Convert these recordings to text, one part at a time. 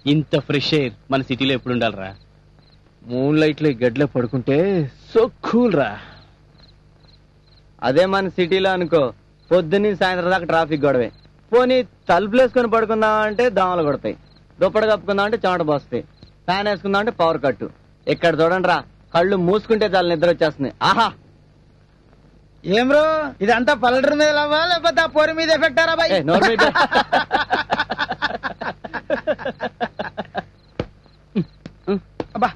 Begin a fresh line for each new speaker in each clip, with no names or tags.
ఇంత fresh air మన సిటీలో ఎప్పుడు ఉండాలిరా
మూన్ లైట్ లో గడ్లో పడుకుంటే సో కూల్ రా అదే మన సిటీలో అనుకో పొద్దున్నీ సాయంత్రం దాకా ట్రాఫిక్ గొడవే పోనీ తలుపులు వేసుకొని పడుకుందాం అంటే దోమలు కొడతాయి దుప్పటి కప్పుకుందాం అంటే చెమట పోస్తాయి ఫ్యాన్ వేసుకుందాం అంటే పవర్ కట్టు ఇక్కడ చూడండి రా కళ్ళు మూసుకుంటే చాలా నిద్ర వచ్చేస్తుంది ఆహా
ఏం బ్రో ఇదంతా పల్లెటూరు మీద లవ్వా లేకపోతే ఆ పోరి మీద ఎఫెక్ట్ రా బాయ్
ఏ, నోరు మూయి.
అబ్బా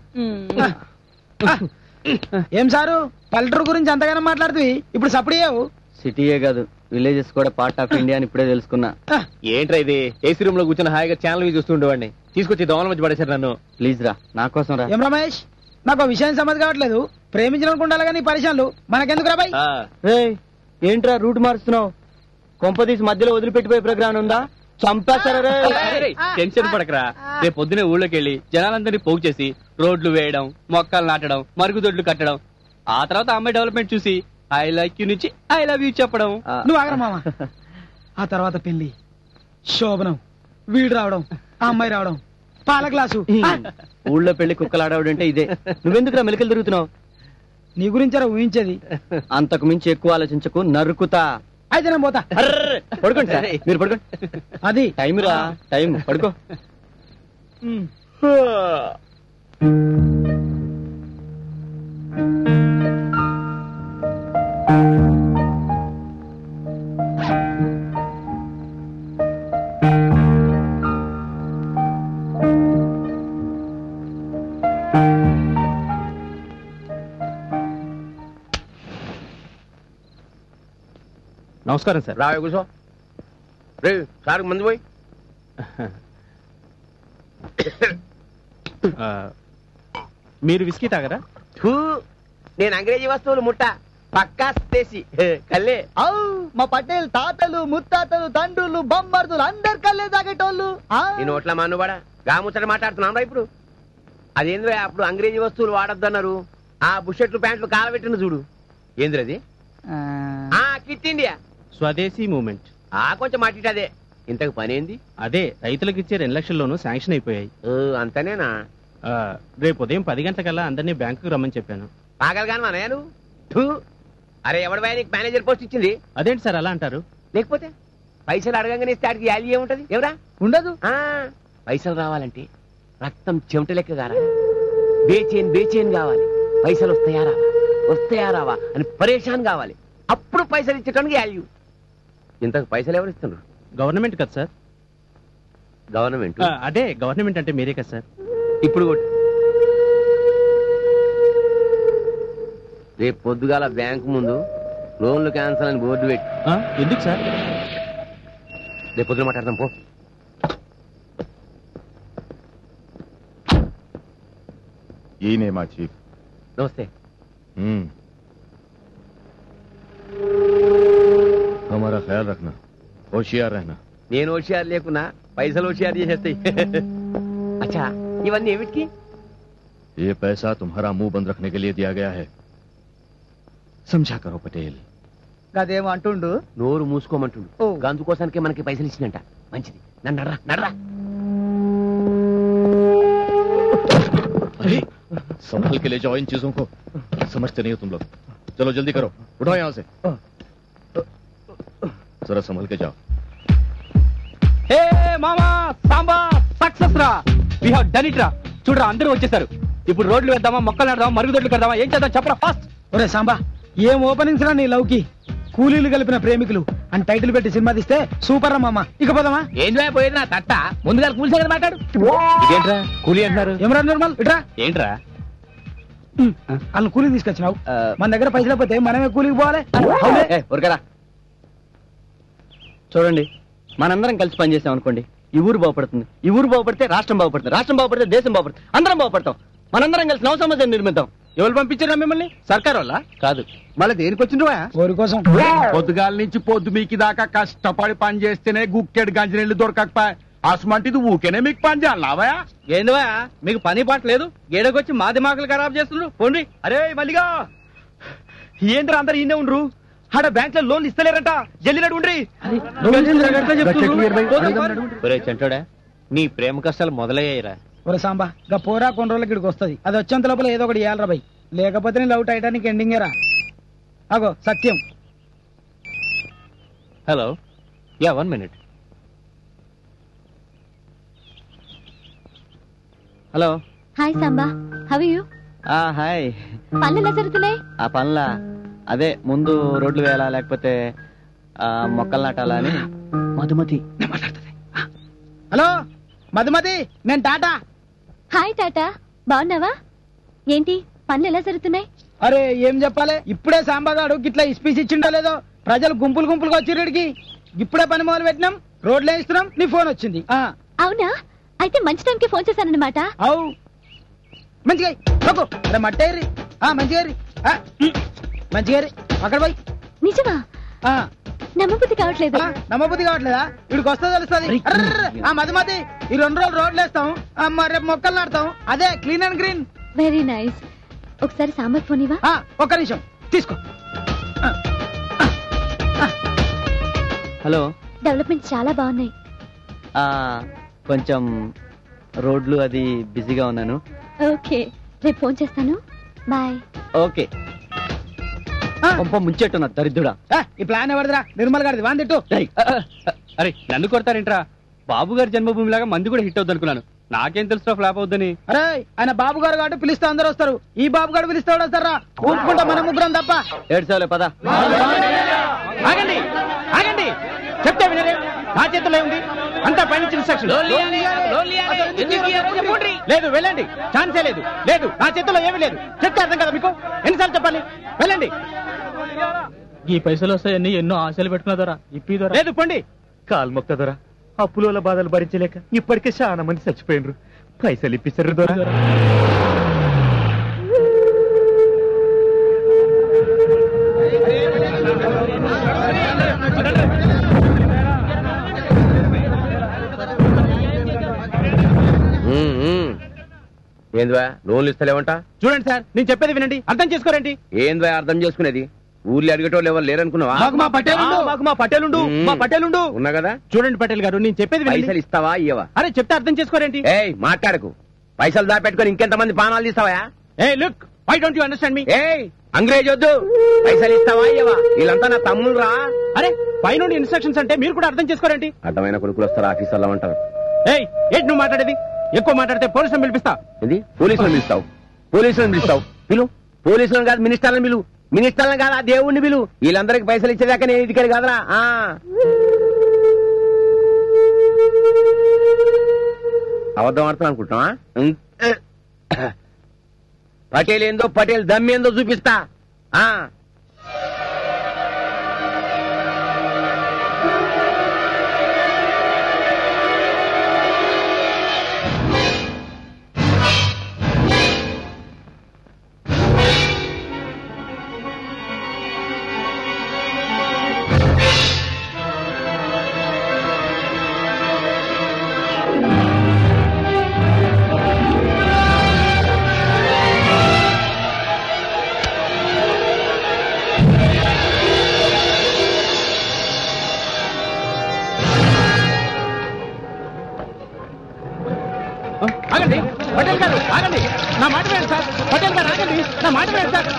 ఏం సారు పల్లెటూరు గురించి అంతగానో మాట్లాడుతూ ఇప్పుడు సప్పుడు చేయవు
సిటీయే కాదు విలేజెస్ కూడా పార్ట్ ఆఫ్ ఇండియా అని ఇప్పుడే తెలుసుకున్నా
ఏంట్రా ఇది ఏసీ రూమ్ లో కూర్చొని హాయిగా ఛానల్ చూస్తూ ఉండేవాడిని తీసుకొచ్చి దోమల మధ్య పడేశారు నన్ను
ప్లీజ్ రా నా కోసం రా
ఏం రమేష్ నాకు ఒక విషయం సమజ్ కావట్లేదు ప్రేమించాలనుకుంటారు కానీ పరిచయాలు మనకెందుకు రా బాయ్
ఆ,
రేయ్, ఏంట్రా రూట్ మారుస్తున్నావు కొంపదీసి మధ్యలో వదిలిపెట్టిపోయే ప్రోగ్రామ్ ఉందా చంపేస్తారా రే
రేయ్, టెన్షన్ పడకరా రేపు పొద్దునే ఊళ్ళోకి వెళ్ళి జనాలందరినీ పోగు చేసి రోడ్లు వేయడం మొక్కలు నాటడం మరుగుదొడ్లు కట్టడం ఆ తర్వాత అమ్మాయి డెవలప్మెంట్ చూసి ఐ లైక్ యూ నుంచి ఐ లవ్ యూ చెప్పడం
ఆ,
నువ్వు ఆగరా మామ ఆ తర్వాత పెళ్లి శోభనం వీడు రావడం ఆ అమ్మాయి రావడం పాల గ్లాసు ఆ,
ఊళ్ళో పెళ్లి కుక్కలు ఆడవడంటే ఇదే నువ్వెందుకురా మెలికలు తిరుగుతున్నావు
నీ గురించారా ఊహించేది
అంతకు మించి ఎక్కువ ఆలోచించకు నరుకుతా
అయితే నేను పోతా
అర్రర్ర, పడుకోండి సార్ మీరు పడుకోండి
అది
టైం రా టైం పడుకో
నమస్కారం సార్
రావే కూర్చో రే సార్ మంది పోయి
ఆ, మీరు విస్కీ తాగరా
థూ, నేను అంగ్రేజీ వస్తువులు ముట్ట పక్కా దేశీ కల్లే
మా పటేల్ తాతలు ముత్తాతలు తండ్రులు బొమ్మర్దులు అందరు కళ్ళే తాగేటోళ్ళు
ఈ నోట్ల మానువాడా గా ముచ్చట మాట్లాడుతున్నాం రా ఇప్పుడు అదేంద్రా అప్పుడు అంగ్రేజీ వస్తువులు వాడొద్దన్నారు ఆ బుషెట్లు ప్యాంట్లు కాలబెట్టిన చూడు ఏంద్రది ఆ కిట్ ఇండియా
స్వదేశీ మూమెంట్
ఆ కొంచెం మాటిటదే ఇంతకు పని ఏంది
అదే రైతులకు ఇచ్చే రెండు లక్షల్లోనూ శాంక్షన్ అయిపోయాయి
ఓ, అంతనేనా
ఆ, రేపు ఉదయం పది గంటలకల్లా అందరినీ బ్యాంకుకు రమ్మని చెప్పాను
పాగలగాను అనయా నువ్వు థూ. అరే ఎవడి నీకు మేనేజర్ పోస్ట్ ఇచ్చింది
అదేంటి సార్ అలా అంటారు
లేకపోతే పైసలు అడగంగానే ఇస్తే ఆడికి వాల్యూ ఏముంటది ఎవరా
ఉండదు
ఆ పైసలు రావాలంటే రక్తం చెమట లెక్క కారాలి బేచేన్ బేచేన్ కావాలి పైసలు వస్తాయా రావా వస్తాయా రావా అని పరేషాన్ కావాలి అప్పుడు పైసలు ఇచ్చటానికి వాల్యూ ఇంతకు పైసలు ఎవరు ఇస్తున్నారు
గవర్నమెంట్ కదా సార్
గవర్నమెంట్
ఆ, అదే గవర్నమెంట్ అంటే మీరే కదా సార్
ఇప్పుడు కొట్టు. రేపు పొద్దుగాల బ్యాంకు ముందు లోన్లు క్యాన్సల్ అని బోర్డు పెట్టి
ఆ, ఎందుకు సార్
రేపు పొద్దున మాట్లాడదాం పో
ఈయనే మా చీఫ్
నమస్తే
हम्म हमारा ख्याल रखना होशियार रहना
నేను హోషియారు లేకున్నా పైసలు హోషియారు చేసేస్తాయి అచ్చా ఇవన్నీ ఏమిటికి
ये पैसा तुम्हारा मुंह बंद रखने के लिए दिया गया है समझा करो पटेल
అదేమో అంటుండు
నోరు మూసుకోమంటుండు
ఓ.
గందు కోసానికే మనకి పైసలు ఇచ్చిందంట మంచిది నన్ను నడరా నడరా
अरे संभल के ले जाओ इन चीजों को समझते नहीं हो तुम लोग चलो जल्दी करो उठाओ यहां से जरा संभल के जाओ
హే మామా సాంబా సక్సెస్ రా వి హావ్ డన్ ఇట్ రా చూడరా అందరూ వచ్చేసారు ఇప్పుడు రోడ్లు వేద్దామా మొక్కలు నడదామా మరుగుదొడ్లు కడదామా ఏం చేద్దాం చెప్పరా ఫాస్ట్
ఒరే సాంబా ఏం ఓపెనింగ్స్ రా నీ లవ్కి కూలీలు కలిపిన ప్రేమికులు అని టైటిల్ పెట్టి సినిమా తీస్తే సూపర్ రా మామ ఇక పోదామా
ఏం పోయేది నా తట్ట ముందుగా కూల్చే కదా మాట్లాడు
ఇదేంట్రా కూలీ అంటున్నారు
ఏమరా నిర్మల్ ఇట్రా
ఏంట్రా
వాళ్ళు కూలీ తీసుకొచ్చినావు
ఆ,
మన దగ్గర పైసలు పోతే మనమే కూలికి పోవాలి అవునే?
ఏ, ఊరకరా చూడండి మనందరం కలిసి పనిచేసాం అనుకోండి ఈ ఊరు బాగుపడుతుంది ఈ ఊరు బాగుపడితే రాష్ట్రం బాగుపడుతుంది రాష్ట్రం బాగుపడితే దేశం బాగుపడుతుంది అందరం బాగుపడతాం మనందరం కలిసి నవ సమాజం నిర్మిద్దాం
ఎవరు పంపించారా మిమ్మల్ని సర్కార్ వాళ్ళ
కాదు
మళ్ళీ దేనికి వచ్చిండ్రువా
ఊరి కోసం
పొద్దుగాల నుంచి పొద్దు మీకు దాకా కష్టపడి పని చేస్తేనే గుక్కెడు గంజినీళ్ళు దొరకకపోయా అసమంటిది ఊకేనే మీకు పని చేయాలవయా
ఏందివా మీకు పని పాట లేదు గేడకొచ్చి మా దిమాకులు ఖరాబ్ చేస్తున్నారు పోండి అరే మల్లిగా ఏంద్ర అందరు ఈయనే ఉండ్రు ఆడ బ్యాంక్ లో లోన్లు ఇస్తలేరట జల్లినట్టు ఉండ్రి
ఒరే చంటోడా
నీ ప్రేమ కష్టాలు మొదలయ్యాయిరా
ఒరే సాంబా గా పోరా కొన్ని రోజులకి ఇక్కడికి వస్తుంది అది వచ్చేంత లోపల ఏదో ఒకటి ఇవ్వాలరా బై లేకపోతే నీ లవ్ టైటానిక్ ఎండింగే రా అగో Satyam
hello yeah one minute
hello
hi Samba how you
ఆ హాయ్
పనులు ఎలా జరుగుతున్నాయి
ఆ పనుల అదే ముందు రోడ్లు వేయాలా లేకపోతే ఆ, మొక్కలు నాటాలా అని మధుమతి
హలో మధుమతి నేను టాటా
హాయ్ టాటా బాగున్నావా ఏంటి పనులు ఎలా జరుగుతున్నాయి
అరే ఏం చెప్పాలి ఇప్పుడే సాంబాగాడు గిట్లా ఇస్పీస్ ఇచ్చిండో లేదో ప్రజలు గుంపులు గుంపులుగా వచ్చిరుడికి ఇప్పుడే పని మొదలు పెట్టినాం రోడ్లు వేయిస్తున్నాం నీ ఫోన్ వచ్చింది ఆ
అవునా అయితే మంచి టైంకి ఫోన్ చేశానన్నమాట
అవు మంచిగా ఎయ్. నొక్కు. అరే మట్టేరి ఆ మంచిగా ఎర్రి. ఆ, ఉమ్. మంచిగా ఎర్రి. అక్కడ పోయి
నిజమా
ఆ,
నమ్మబుద్ధి కావట్లేదు
ఆ, నమ్మబుద్ధి కావట్లేదా ఇక్కడికి వస్తే తెలుస్తుంది ఆ మధుమతి ఈ రెండు రోజులు రోడ్లు వేస్తాం ఆ, మరి రేపు మొక్కలు నాడతాం అదే clean and green
very nice ఒకసారి సాంబార్ ఫోన్ ఇవా
ఆ, ఒక్క నిమిషం తీసుకో
హలో
డెవలప్మెంట్ చాలా బాగున్నాయి
ఆ, కొంచెం రోడ్లు అది బిజీగా ఉన్నాను
ఓకే రేపు ఫోన్ చేస్తాను బాయ్
ఓకే
ఆ,
పంప ముంచెట్టున్నా దరిద్రుడా
ఆ, ఈ ప్లాన్ ఎవరిదిరా నిర్మల్ గారిది వాంది తిట్టు
ఏయ్,
అరే నన్ను కొడతారేంట్రా బాబు గారి జన్మభూమి లాగా మంది కూడా హిట్ అవుద్ది అనుకున్నాను నాకేం తెలుసు ఫ్లాప్ అవుద్దని
అరే ఆయన బాబు గారు కాబట్టి పిలిస్తే అందరూ వస్తారు ఈ బాబు గారు పిలిస్తే ఎవడు వస్తారా ఊపుకుంటా మన ముగ్గురం తప్ప
ఏడ్చావులే పద
ఆగండి ఆగండి చెప్తే వినరే నా చేతిలో ఉంది అంతా పైనుంచి ఇన్స్ట్రక్షన్ లేదు వెళ్ళండి ఛాన్సే లేదు లేదు నా చేతిలో ఏమీ లేదు చెప్తే అర్థం కదా మీకు ఎన్నిసార్లు చెప్పాలి వెళ్ళండి
ఈ పైసలు వస్తాయని ఎన్నో ఆశలు పెట్టుకున్నదరా ఇప్పి
లేదు పండి
కాల్ మొక్క దొర అప్పుల బాధలు భరించలేక ఇప్పటికే చాలా మంది చచ్చిపోయినరు పైసలు ఇప్పిస్తారు దొర
ఏందివా లోన్లు ఇస్తలేవంట
చూడండి సార్ నేను చెప్పేది వినండి అర్థం చేసుకోరండి
ఏందివా అర్థం చేసుకునేది ఊర్లో అడిగేటోళ్ళు ఎవరు లేరనుకున్నావా
మాకు మా పటేల్ ఉండు.
ఆ, మాకు మా పటేలుండు
మ్మ్.
మా పటేలుండు
ఉన్నా కదా
చూడండి పటేల్ గారు నేను చెప్పేది
పైసలు
వినండి
ఇస్తావా ఇయ్యవా
అరే చెప్తే అర్థం చేసుకోరేంటి
ఏయ్ మాట్లాడకు పైసలు దాపెట్టుకొని ఇంకెంత మంది పానాలు తీస్తావా
ఏ look why don't you understand me
ఏయ్ అంగ్రేజ్ వద్దు పైసలు ఇస్తావా ఇయ్యవా వీళ్ళంతా నా తమ్ముడు రా
అరే పైనుండి ఇన్స్ట్రక్షన్స్ అంటే మీరు కూడా అర్థం చేసుకోరేంటి
అడ్డమైన కొడుకులు వస్తారు ఆఫీసర్లో అంటారు
ఏయ్ ఏంటి నువ్వు మాట్లాడేది ఎక్కువ మాట్లాడితే పోలీసులను పిలిపిస్తా
ఏంది పోలీసులను పిలుస్తావు పోలీసులను పిలుస్తావు పిలు పోలీసులను కాదు మినిస్టర్లను పిలు మినిస్టర్లను కాదు ఆ దేవుణ్ణి పిలు వీళ్ళందరికి పైసలు ఇచ్చేదాకా నేను ఇదికని కాదురా ఆ. అబద్ధం ఆడుతాను అనుకుంటున్నావా ఉం. పటేల్ ఏందో పటేల్ దమ్ ఏందో చూపిస్తా ఆ
ఆగండి పటేల్ గారు ఆగండి నా మాట వేయండి సార్ పటేల్ గారు ఆగండి నా మాట వేయండి సార్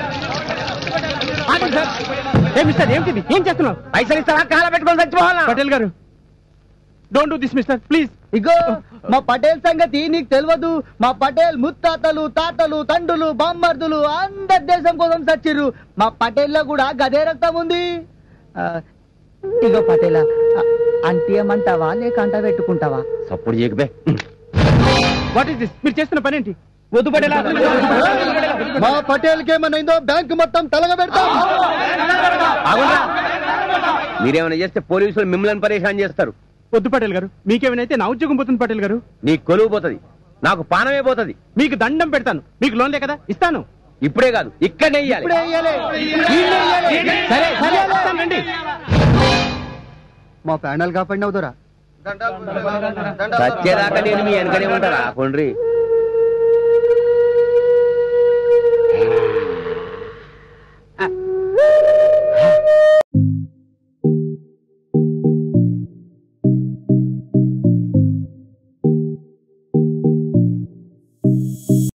ఆగండి సార్ ఏ మిస్టర్ ఏంటిది ఏం చేస్తున్నావు
పైసలు ఇస్తావా కాల పెట్టుకొని చచ్చిపోవాలా
పటేల్ గారు don't do this mister please
ఇగో మా పటేల్ సంగతి నీకు తెలియదు మా పటేల్ ముత్తాతలు తాతలు తండ్రులు బామ్మర్దులు అందరి దేశం కోసం సచ్చిర్రు మా పటేల్లో కూడా గదే రక్తం ఉంది ఆ, ఇగో పటేలా అంటియమంటావా లేక అంట పెట్టుకుంటావా
సప్పుడు చేయకబే
వాట్ ఈస్ దిస్ మీరు చేస్తున్న పని ఏంటి వద్దు పటేలా
మా పటేల్ కేమనైందో బ్యాంక్ మొత్తం తలగబెడతాం
ఆగుండ్రా. మీరేమైనా చేస్తే పోలీసులు మిమ్మల్ని పరేషాన్ చేస్తారు
వద్దు పటేల్ గారు మీకేమైనా నా ఉద్యోగం పోతుంది పటేల్ గారు
నీ కొలువు పోతుంది నాకు పానమే పోతుంది
మీకు దండం పెడతాను మీకు లోన్లే కదా ఇస్తాను
ఇప్పుడే కాదు ఇక్కడనే ఇయ్యాలి
సరే సరే ఇస్తాను రండి
మా ప్యానల్ కాపాడినవుదరా
సత్యదాకా నేను మీ వెనకనే ఉంటారా కొండ్రి